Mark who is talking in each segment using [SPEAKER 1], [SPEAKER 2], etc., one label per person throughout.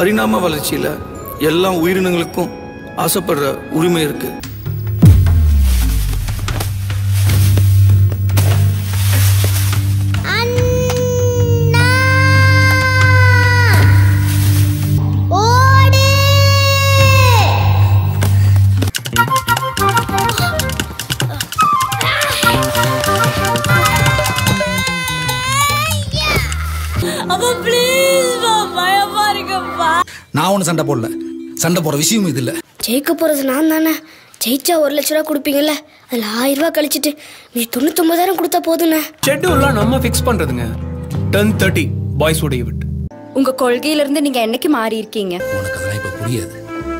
[SPEAKER 1] பரிணாம வளர்ச்சியில எல்லா உயிரினங்களுக்கும் ஆசைப்படுற உரிமை இருக்கு
[SPEAKER 2] அண்ணா ஓடு
[SPEAKER 3] அப்பா ப்ளீஸ் பா பயமா இருக்குப்பா
[SPEAKER 4] நான் ஒன்றும் சண்டை போடல சண்டை போடுற விஷயம் இது இல்லை
[SPEAKER 5] ஜெயிக்க போகிறது நான் தானே ஜெயிச்சா ஒரு லட்ச ரூபா கொடுப்பீங்கல்ல அதில் ஆயிரம் ரூபா கழிச்சிட்டு நீ தொண்ணூத்தொம்பதாயிரம் கொடுத்தா போதுண்ணே
[SPEAKER 6] ஷெட்யூல்லாம் நம்ம ஃபிக்ஸ் பண்றதுங்க டென் தேர்ட்டி பாய்ஸ் உடைய விட்டு
[SPEAKER 7] உங்க கொள்கையில இருந்து நீங்க என்னைக்கு மாறி இருக்கீங்க
[SPEAKER 4] உனக்கு அதெல்லாம் இப்போ புரியாது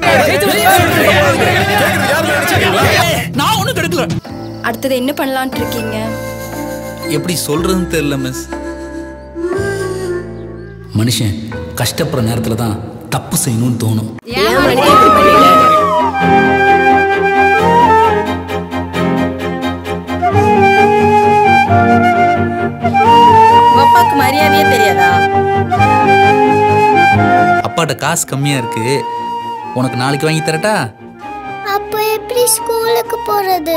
[SPEAKER 6] நான் ஒன்றும் கெடுக்கல
[SPEAKER 7] அடுத்தது என்ன பண்ணலாம்னு இருக்கீங்க
[SPEAKER 4] எப்படி சொல்றதுன்னு தெரியல மிஸ் மனுஷன் கஷ்டப்படுற நேரத்துல தான் தப்பு செய்யணும்னு தோணும்
[SPEAKER 3] உங்க அப்பாக்கு மரியாதையே தெரியாதா
[SPEAKER 4] அப்பாட்ட காசு கம்மியா இருக்கு உனக்கு நாளைக்கு வாங்கி தரட்டா
[SPEAKER 2] அப்போ எப்படி ஸ்கூலுக்கு போறது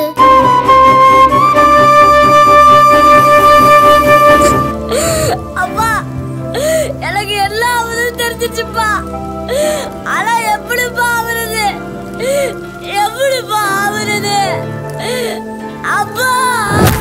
[SPEAKER 3] அப்பா எனக்கு எல்லா அவனும் தெரிஞ்சிச்சுப்பா ஆனா எப்படிப்பா ஆகுறது எப்படிப்பா ஆகுறது அப்பா